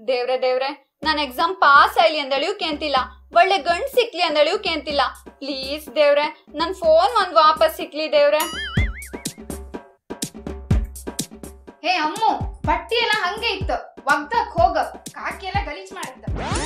ದೇವ್ರೆ ದೇವ್ರೆ ನಾನು ಎಕ್ಸಾಮ್ ಪಾಸ್ ಆಯ್ಲಿ ಅಂದಳಿಯೂ ಕೇಂತಿಲ್ಲ ಒಳ್ಳೆ ಗಂಡ್ ಸಿಕ್ಲಿ ಅಂದಳಿಯೂ ಕೇಂತಿಲ್ಲ ಪ್ಲೀಸ್ ದೇವ್ರೆ ನನ್ ಫೋನ್ ಒಂದ್ ವಾಪಸ್ ಸಿಕ್ಲಿ ದೇವ್ರೆ ಹೇ ಅಮ್ಮು ಬಟ್ಟಿ ಎಲ್ಲ ಹಂಗೆ ಇತ್ತು ಒಗ್ದಕ್ ಹೋಗ ಕಾಕಿ ಎಲ್ಲ ಗಲೀಜ್ ಮಾಡಿದ್ದ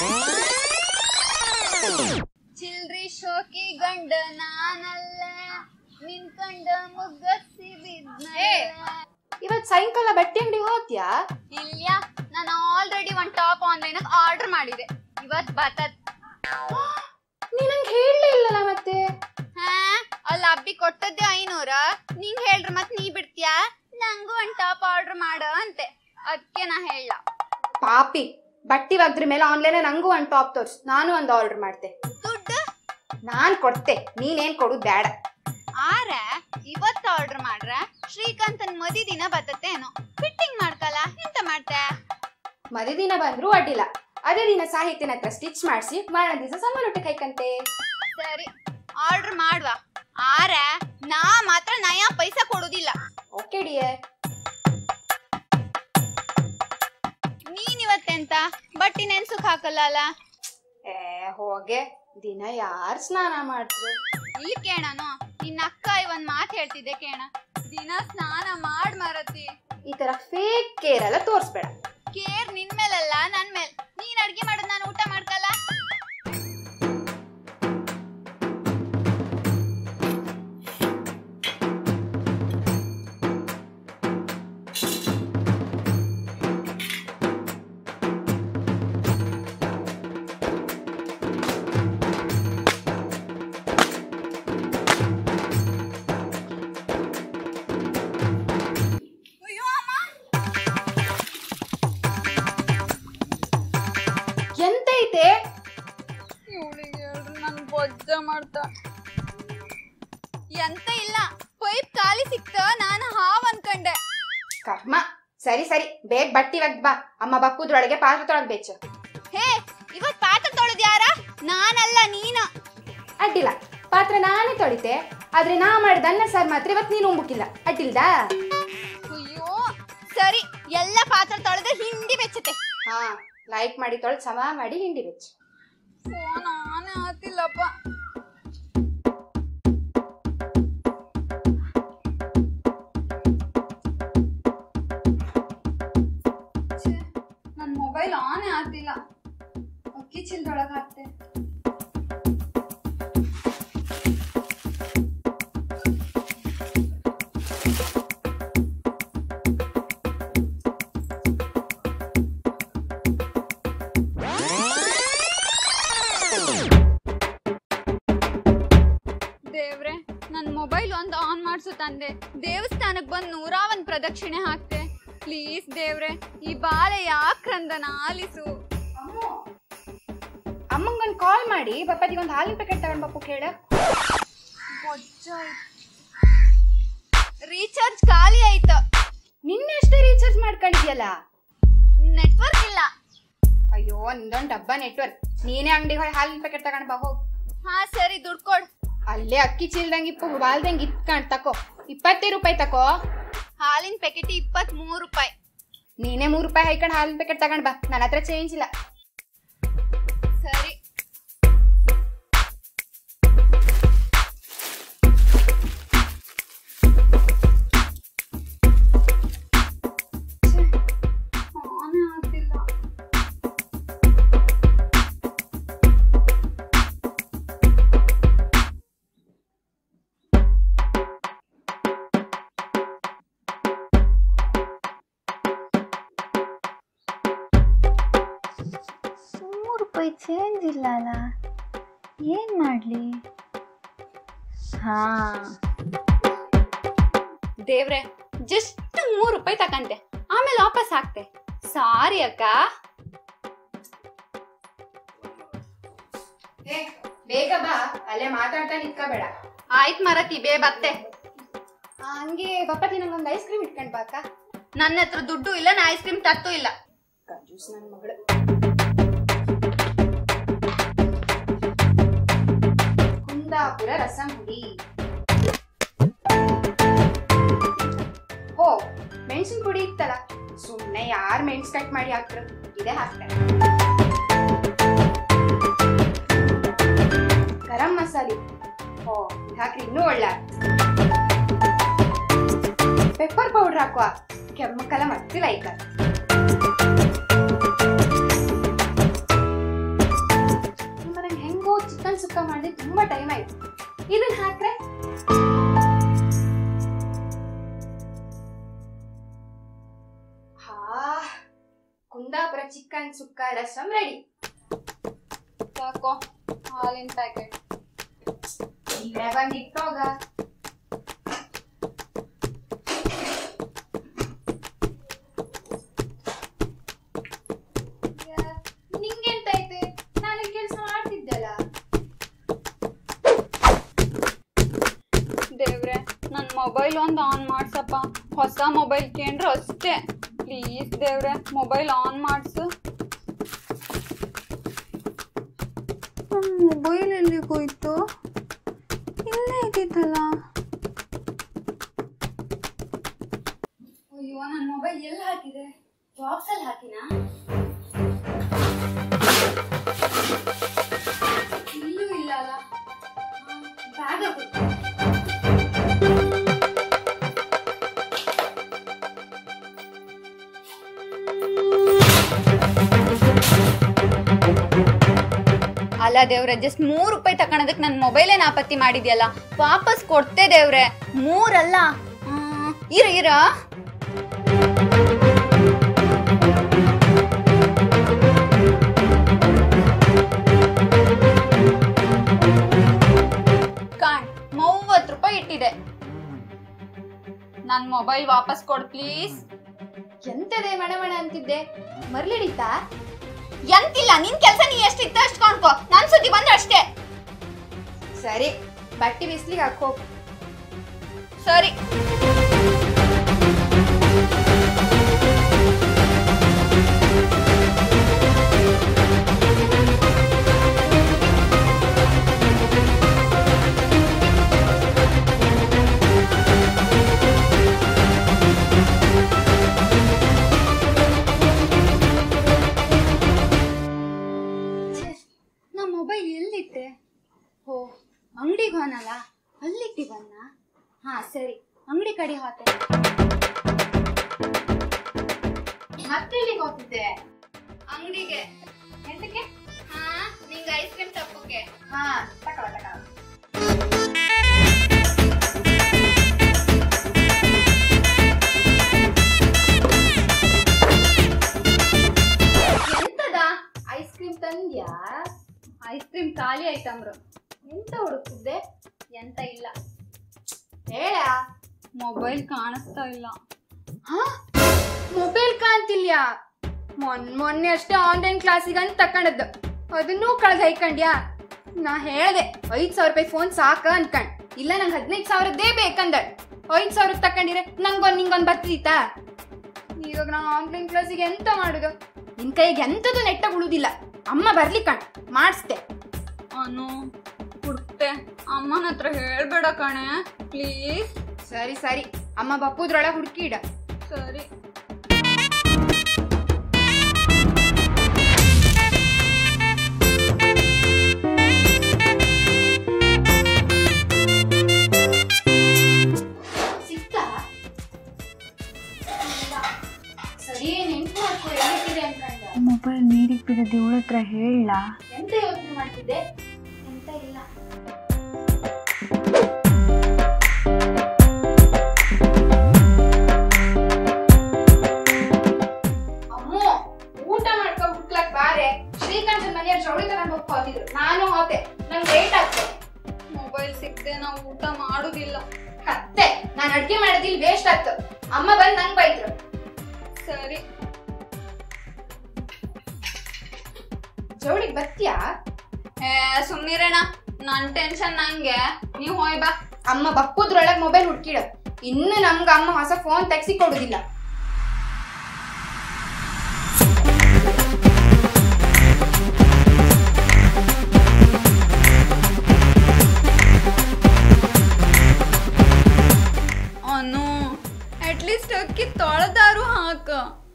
ಚಿಲ್ರಿ ಶೋಕಿ ಗಂಡ ನಾನಲ್ಲ ನಿನ್ಕಂಡ ಮುಗ್ಗಸಿ ಏ. ಇವತ್ ಸಾಯಂಕಾಲ ಬಟ್ಟೆ ಅಂಗಡಿ ಹೋಗ್ತ್ಯಾ ಇಲ್ಯ ನಾನು ಆಲ್ರೆಡಿ ಒಂದ್ ಟಾಪ್ ಆನ್ಲೈನ್ ಆರ್ಡರ್ ಮಾಡಿದೆ ಇವತ್ ಬತತ್ ನೀ ನಂಗೆ ಹೇಳಲೇ ಇಲ್ಲಲ್ಲ ಮತ್ತೆ ಹಾ ಅಲ್ಲಿ ಅಬ್ಬಿ ಕೊಟ್ಟದ್ದೆ ಐನೂರ ನಿಂಗ್ ಹೇಳ್ರಿ ಮತ್ ನೀ ಬಿಡ್ತೀಯಾ ನಂಗೂ ಒಂದ್ ಟಾಪ್ ಆರ್ಡರ್ ಮಾಡ ಅಂತೆ ಅದಕ್ಕೆ ನಾ ಹೇಳ ಪಾಪಿ ಬಟ್ಟಿ ಒಗ್ದ್ರ ಮೇಲೆ ಆನ್ಲೈನ್ ನಂಗೂ ಒಂದ್ ಟಾಪ್ ತೋರ್ಸ್ ನಾನು ಒಂದ್ ಆರ್ಡರ್ ಮಾಡ್ತೆ ದುಡ್ಡು ನಾನ್ ಕೊಡ್ತೆ ನೀನೇನ್ ಕೊಡುದ್ ಬೇಡ ಆರ ಇವತ್ತು ಆರ್ಡರ್ ಮಾಡ್ರ ಶ್ರೀಕಾಂತನ್ ಮದಿ ದಿನ ಬರ್ತೇನೋ ಫಿಟ್ಟಿಂಗ್ ಮಾಡ್ಕಲ್ಲ ಎಂತ ಮಾಡ್ತೆ ಮದುವೆ ದಿನ ಬಂದ್ರು ಅಡ್ಡಿಲ್ಲ ಅದೇ ದಿನ ಸಾಹಿತ್ಯನ ಹತ್ರ ಸ್ಟಿಚ್ ಮಾಡಿಸಿ ಮಾರನೇ ದಿವಸ ಸಮಾನೊಟ್ಟೆ ಕೈಕಂತೆ ಸರಿ ಆರ್ಡರ್ ಮಾಡುವ ಆರ ನಾ ಮಾತ್ರ ನಯಾ ಪೈಸಾ ಕೊಡುದಿಲ್ಲ ಓಕೆ ಡಿಯರ್ ನೀನ್ ಇವತ್ತೆಂತ ಬಟ್ಟಿ ನೆನ್ಸುಕ್ ಹಾಕಲ್ಲ ಅಲ್ಲ ಏ ಹೋಗೆ ದಿನ ಯಾರ್ ಸ್ನಾನ ಮಾಡ್ರು ಇಲ್ಲಿ ಕೇಳನು ನಿನ್ನ ಅಕ್ಕ ಒಂದ್ ಮಾತ್ ಹೇಳ್ತಿದ್ದೆ ಕೇಳ ದಿನ ಸ್ನಾನ ಮಾಡ್ ಮರತಿ ಈ ತರ ಫೇಕ್ ಕೇರ್ ಎಲ್ಲ ತೋರ್ಸ್ಬೇಡ ಕೇರ್ ನಿನ್ ಮೇಲಲ್ಲ ನನ್ ಮೇಲ್ ನೀನ್ ಅಡ್ಗೆ ಮಾಡೋದ್ ನಾನು ಊಟ ಮಾಡ್ಕಲ್ಲ ಅಯ್ಯೋ ಅಮ್ಮ ಎಂತೈತೆ ಇವಳಿಗೆ ಹೇಳ್ರಿ ನನ್ ಬೊಜ್ಜ ಮಾಡ್ತಾ ಎಂತ ಇಲ್ಲ ಪೈಪ್ ಖಾಲಿ ಸಿಕ್ತ ನಾನು ಹಾವ್ ಅನ್ಕಂಡೆ ಕರ್ಮ ಸರಿ ಸರಿ ಬೇಗ ಬಟ್ಟಿ ಒಗ್ದ್ ಬಾ ಅಮ್ಮ ಬಕ್ಕುದ್ರೊಳಗೆ ಪಾತ್ರೆ ತೊಳಗ್ ಬೇಚ ಹೇ ಇವತ್ ಪಾತ್ರ ತೊಳೆದ್ ಯಾರ ನಾನಲ್ಲ ನೀನ ಅಡ್ಡಿಲ್ಲ ಪಾತ್ರೆ ನಾನೇ ತೊಳಿತೆ ಆದ್ರೆ ನಾ ಮಾಡಿದ ಅನ್ನ ಸಾರ್ ಮಾತ್ರ ಇವತ್ತು ನೀನು ಉಂಬುಕಿಲ್ಲ ಅಡ್ಡಿಲ್ದಾ ಅಯ್ಯೋ ಸರಿ ಎಲ್ಲ ಪಾತ್ರ ತೊಳೆದ್ರೆ ಹಿಂಡಿ ಬೆಚ್ಚತೆ ಹಾ ಲೈಕ್ ಮಾಡಿ ತೊಳೆದ್ ಸಮ ಮಾಡಿ ಹಿಂಡಿ ಬೆಚ್ಚ ಫೋನ್ ಆನೆ ಆತಿಲ್ಲಪ್ಪ ನನ್ನ ಮೊಬೈಲ್ ಆನೇ ಆತಿಲ್ಲ ಅಕ್ಕಿ ಚಿಲ್ದೊಳಗೆ ಹಾಕ್ತೆ ದೇವ್ರೆ ನನ್ ಮೊಬೈಲ್ ಒಂದ್ ಆನ್ ಮಾಡ್ಸು ತಂದೆ ದೇವಸ್ಥಾನಕ್ ಬಂದ್ ನೂರಾ ಒಂದ್ ಪ್ರದಕ್ಷಿಣೆ ಹಾಕ್ತೆ ಪ್ಲೀಸ್ ದೇವ್ರೆ ಈ ಬಾಲೆ ಯಾಕ್ರಂದನ ಆಲಿಸು ಅಮ್ಮಂಗೊಂದು ಕಾಲ್ ಮಾಡಿ ಬಪ್ಪದಿಗೆ ಒಂದು ಹಾಲಿನ ಪ್ಯಾಕೆಟ್ ತಗೊಂಡ್ ಬಪ್ಪು ಕೇಳ ರೀಚಾರ್ಜ್ ಖಾಲಿ ಆಯ್ತ ನಿನ್ನೆ ಅಷ್ಟೇ ರೀಚಾರ್ಜ್ ಮಾಡ್ಕೊಂಡಿದ್ಯಲ್ಲ ನೆಟ್ವರ್ಕ್ ಇಲ್ಲ ಅಯ್ಯೋ ನಿಂದೊಂದು ಡಬ್ಬ ನೆಟ್ವರ್ಕ್ ನೀನೇ ಅಂಗಡಿ ಹೋಗಿ ಹಾಲಿನ ಪ್ಯಾಕೆಟ್ ತಗೊಂಡ್ ಬಾ ಹೋಗ್ ಹಾ ಸರಿ ದುಡ್ಡು ಕೊಡ್ ಅಲ್ಲೇ ಅಕ್ಕಿ ಚೀಲ್ದಂಗೆ ಇಪ್ಪು ಬಾಲ್ದಂಗೆ ಇಟ್ಕೊಂಡ್ ತಕೋ ಇಪ್ಪತ್ತೈದು ರೂಪಾಯಿ ತಕೋ ಹಾಲಿನ ಪ್ಯಾಕೆಟ್ ಇಪ್ಪತ್ತ್ ಮೂರು ರೂಪಾಯಿ ನೀನೇ ಮೂರು ರೂಪಾಯಿ ಹಾಕೊಂಡು ಹಾಲಿನ ಪ್ಯಾಕೆಟ್ ತಗೊಂಡ್ ಬಾ ನನ್ನ ಹತ್ರ ಚೇಂಜ್ ಇಲ್ಲ ಸರಿ ಆನೇ ಆಗ್ತಿಲ್ಲ ಮೂರು ರೂಪಾಯಿ ಚೇಂಜ್ ಇಲ್ಲ ಅಲ್ಲ ಏನ್ ಮಾಡ್ಲಿ ಹಾ ದೇವ್ರೆ ಜಸ್ಟ್ ಮೂರು ರೂಪಾಯಿ ತಕಂತೆ ಆಮೇಲೆ ವಾಪಸ್ ಹಾಕ್ತೆ ಸಾರಿ ಅಕ್ಕ ಬೇಗ ಬಾ ಅಲ್ಲೇ ಮಾತಾಡ್ತಾ ನಿತ್ಕೋಬೇಡ ಆಯ್ತ್ ಮರತಿ ಬೇ ಬತ್ತೆ ಆ, ಹಂಗೆ ಬಪ್ಪತಿ ನಂಗೊಂದು ಐಸ್ ಕ್ರೀಮ್ ಇಟ್ಕೊಂಡ್ ಬಾ ಅಕ್ಕ ನನ್ನ ಹತ್ರ ದುಡ್ಡು ಇಲ್ಲ ನಾ ಐಸ್ ಕ್ರೀಮ್ ತತ್ತೂ ಇಲ್ಲ ಕಂಜೂಸ್ ನನ್ನ ಮಗಳು ಕುಂದಾಪುರ ರಸಂ ಹುಡಿ ಹೋ ಮೆಣಸಿನ ಪುಡಿ ಇತ್ತಲ್ಲ ಸುಮ್ನೆ ಯಾರ್ ಮೆಣಸ್ ಕಟ್ ಮಾಡಿ ಹಾಕ್ರು ಇದೇ ಹಾಕ್ತಾರೆ ಗರಂ ಮಸಾಲೆ ಓ ಇದ್ ಹಾಕ್ರಿ ಇನ್ನೂ ಒಳ್ಳೆ ಪೆಪ್ಪರ್ ಪೌಡರ್ ಹಾಕುವ ಕೆಮ್ಮಕ್ಕಲ ಮತ್ತೆ ಲೈಕ್ ನಂಗೆ ಹೆಂಗೋ ಚಿಕನ್ ಸುಕ್ಕ ಮಾಡಿ ತುಂಬಾ ಟೈಮ್ ಆಯ್ತು ಇದನ್ನ ಹಾಕ್ರೆ ಹಾ ಕುಂದಾಪುರ ಚಿಕನ್ ಸುಕ್ಕ ರಸಂ ರೆಡಿ ಸಾಕೋ ಹಾಲಿನ ಪ್ಯಾಕೆಟ್ ಇಲ್ಲೇ ಬಂದು ಇಟ್ಟೋಗ ನಿಂಗೆಂತೈತೆ ನಾನು ಕೆಲಸ ಮಾಡ್ತಿದ್ದಲ್ಲ ದೇವ್ರೆ ನನ್ನ ಮೊಬೈಲ್ ಒಂದು ಆನ್ ಮಾಡ್ಸಪ್ಪ ಹೊಸ ಮೊಬೈಲ್ ಕೇಂದ್ರ ಅಷ್ಟೇ ಪ್ಲೀಸ್ ದೇವ್ರೆ ಮೊಬೈಲ್ ಆನ್ ಮಾಡಿಸು ನನ್ನ ಮೊಬೈಲ್ ಎಲ್ಲಿಗೋಯ್ತು ಇಲ್ಲೇ ಇದ್ದಿತ್ತಲ್ಲ ಅಯ್ಯೋ ನನ್ನ ಮೊಬೈಲ್ ಎಲ್ಲಿ ಹಾಕಿದೆ ಬಾಕ್ಸ್ ಅಲ್ಲಿ ಹಾಕಿನಾ ಇಲ್ಲೂ ಇಲ್ಲ ಅಲ್ಲ ಬ್ಯಾಗ್ ಆಗುತ್ತೆ ಅಲ್ಲ ದೇವ್ರೆ ಜಸ್ಟ್ ಮೂರು ರೂಪಾಯಿ ತಗೊಳೋದಕ್ಕೆ ನನ್ನ ಮೊಬೈಲೇ ನಾಪತ್ತಿ ಮಾಡಿದ್ಯಲ್ಲ ವಾಪಸ್ ಕೊಡ್ತೆ ದೇವ್ರೆ ಮೂರಲ್ಲ ಆ, ಇರ ಇರ ಕಾಣ್ ಮೂವತ್ತು ರೂಪಾಯಿ ಇಟ್ಟಿದೆ ನನ್ನ ಮೊಬೈಲ್ ವಾಪಸ್ ಕೊಡ್ ಪ್ಲೀಸ್ ಎಂತದೆ ಮಣೆ ಮಣೆ ಅಂತಿದ್ದೆ ಮರ್ಲಿಡಿತಾ ಎಂತಿಲ್ಲ ನಿನ್ ಕೆಲಸ ನೀ ಎಷ್ಟಿತ್ತ ಅಷ್ಟು ಕಾಣ್ಕೋ ನನ್ ಸುದ್ದಿ ಬಂದ್ರೆ ಅಷ್ಟೇ ಸರಿ ಬಟ್ಟೆ ಬಿಸ್ಲಿಗೆ ಹಾಕೋ ಸರಿ ನಮ್ಮ ಮೊಬೈಲ್ ಎಲ್ಲಿಟ್ಟೆ ಓ ಅಂಗಡಿಗೆ ಹೋನಲ್ಲ ಅಲ್ಲಿಟ್ಟಿ ಬನ್ನ ಹಾ ಸರಿ ಅಂಗಡಿ ಕಡೆ ಹೋತೆ ಮತ್ತೆ ಇಲ್ಲಿಗೆ ಹೋಗ್ತಿದ್ದೆ ಅಂಗಡಿಗೆ ಎಂತಕ್ಕೆ ಹಾ ನಿಂಗೆ ಐಸ್ ಕ್ರೀಮ್ ತಪ್ಪಕ್ಕೆ ಹಾ ತಕಳ ತಕಳ ಎಂತದ ಐಸ್ ಕ್ರೀಮ್ ತಂದ್ಯಾ ಐಸ್ ಕ್ರೀಮ್ ಖಾಲಿ ಆಯ್ತಮ್ರು ಎಂತ ಹುಡುಕ್ತಿದ್ದೆ ಎಂತ ಇಲ್ಲ ಹೇಳ ಮೊಬೈಲ್ ಕಾಣಿಸ್ತಾ ಇಲ್ಲ ಹಾ ಮೊಬೈಲ್ ಕಾಣ್ತಿಲ್ಯಾ ಮೊನ್ ಮೊನ್ನೆ ಅಷ್ಟೇ ಆನ್ಲೈನ್ ಕ್ಲಾಸಿಗೆ ಅಂತ ತಕೊಂಡದ್ದು ಅದನ್ನೂ ಕಳ್ದು ಹೈಕಂಡ್ಯಾ ನಾ ಹೇಳ್ದೆ ಐದ್ ಸಾವಿರ ರೂಪಾಯಿ ಫೋನ್ ಸಾಕ ಅನ್ಕಂಡ್ ಇಲ್ಲ ನಂಗೆ ಹದಿನೈದು ಸಾವಿರದ್ದೇ ಬೇಕಂದಳ್ ಐದ್ ಸಾವಿರ ತಕೊಂಡಿರೆ ನಂಗೊಂದ್ ನಿಂಗೊಂದ್ ಬರ್ತಿತ್ತಾ ಇವಾಗ ನಾನು ಆನ್ಲೈನ್ ಕ್ಲಾಸಿಗೆ ಎಂತ ಮಾಡುದು ನಿನ್ ಕೈಗೆ ಎಂತದು ನೆಟ್ಟ ಉಳುದಿಲ್ಲ ಅಮ್ಮ ಬರ್ಲಿ ಕಣ್ ಮಾಡಿಸ್ದೆ ಅನು ಹುಡ್ತೆ ಅಮ್ಮನ ಹತ್ರ ಹೇಳ್ಬೇಡ ಕಣೆ ಪ್ಲೀಸ್ ಸರಿ ಸರಿ ಅಮ್ಮ ಬಪ್ಪುದ್ರೊಳಗೆ ಹುಡುಕಿ ಇಡ ಸರಿ ಸಿಕ್ತಾ ಸರಿ ನೆನ್ಪು ಮಾಡ್ಕೊ ಎಲ್ಲಿಟ್ಟಿದೆ ಅನ್ಕಂಡ ಮೊಬೈಲ್ ನೀರಿಗೆ ಬಿದ್ದದ್ದು ಇವಳ ಹತ್ರ ಹೇಳ ಎಂತ ಯೋಚನೆ ಮಾಡ್ತಿದ್ದೆ ಎಂತ ಇಲ್ಲ ಅಮ್ಮು ಊಟ ಮಾಡ್ಕೊಂಡ್ ಹುಟ್ಲಕ್ ಬಾರೆ ಶ್ರೀಕಾಂತ್ ಮನೆಯವ್ರು ಜವಳಿ ತಗೊಂಡ್ ಹೋಗ್ ಹೋಗಿದ್ರು ನಾನು ಹೋತೆ ನಂಗೆ ಲೇಟ್ ಆಗ್ತದೆ ಮೊಬೈಲ್ ಸಿಕ್ತೆ ನಾವು ಊಟ ಮಾಡುದಿಲ್ಲ ಕತ್ತೆ ನಾನು ಅಡ್ಗೆ ಮಾಡೋದಿಲ್ ವೇಸ್ಟ್ ಆಗ್ತು ಅಮ್ಮ ಬಂದ್ ನಂಗ್ ಬೈದ್ರು ಸರಿ ಜವಳಿಗ್ ಬತ್ತೀಯಾ ಏ ಸುಮ್ನಿರಣ ನನ್ ಟೆನ್ಷನ್ ನಂಗೆ ನೀವ್ ಹೋಯ್ ಬಾ ಅಮ್ಮ ಬಪ್ಪುದ್ರೊಳಗ್ ಮೊಬೈಲ್ ಹುಡ್ಕಿಡ ಇನ್ನು ನಮ್ಗ ಅಮ್ಮ ಹೊಸ ಫೋನ್ ತೆಗ್ಸಿ ಕೊಡುದಿಲ್ಲ ಅನು ಅಟ್ಲೀಸ್ಟ್ ಅಕ್ಕಿ ತೊಳೆದಾರು ಹಾಕ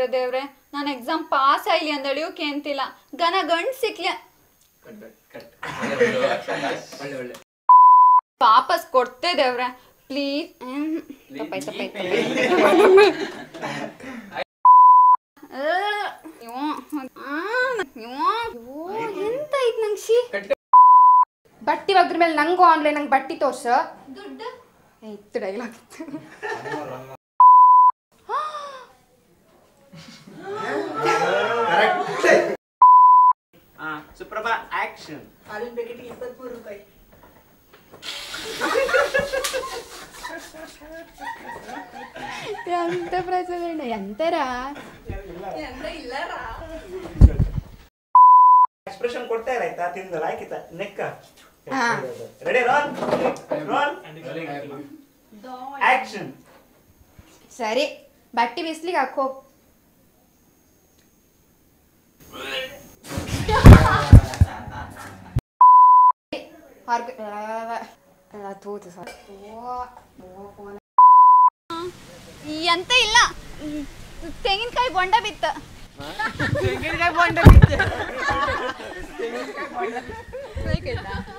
ದೇವ್ರೆ ನಾನು ಎಕ್ಸಾಮ್ ಪಾಸ್ ಆಗ್ಲಿ ಅಂದಳಿಯೋಕೆ ಅಂತಿಲ್ಲ ಗನ ಗಂಡ್ ಸಿಕ್ಲಿ ವಾಪಸ್ ಕೊಡ್ತೆ ದೇವ್ರೆ ಪ್ಲೀಸ್ ತಪ್ಪಾಯ್ ತಪ್ಪಾಯ್ ಎಂತ ಐತ್ ನಂಗೆ ಶಿ ಬಟ್ಟಿ ಒಗ್ರ ಮೇಲೆ ನಂಗೂ ಆನ್ಲೈನ್ ನಂಗೆ ಬಟ್ಟಿ ತೋರ್ಸ ದುಡ್ಡು ಇತ್ತು ಡೈಲಾಗ್ ಆ, ಸುಪ್ರಭಾ ಆಕ್ಷನ್ ಹಾಲಿನ ಪ್ಯಾಕೆಟ್ ಇಪ್ಪತ್ಮೂರು ರೂಪಾಯಿ ಎಂತ ಪ್ರಚೋದನೆ ಎಂತರ ಎಕ್ಸ್ಪ್ರೆಷನ್ ಕೊಡ್ತಾ ಇಲ್ಲ ಆಯ್ತಾ ತಿಂದಲ್ಲ ಆಯ್ಕಿತ ನೆಕ್ಕ ಹಾ. ರೆಡಿ ರೋಲ್ ರೋಲ್ ಆಕ್ಷನ್ ಸರಿ ಬಟ್ಟಿ ಬಿಸ್ಲಿಗೆ ಹಾಕೋ ಹೊರ್ಗ ತೂತು ಸರ್ ಎಂತ ಇಲ್ಲ ತೆಂಗಿನಕಾಯಿ ಬೊಂಡ ಬಿತ್ತ ತೆಂಗಿನಕಾಯಿ ಬಾಂಡ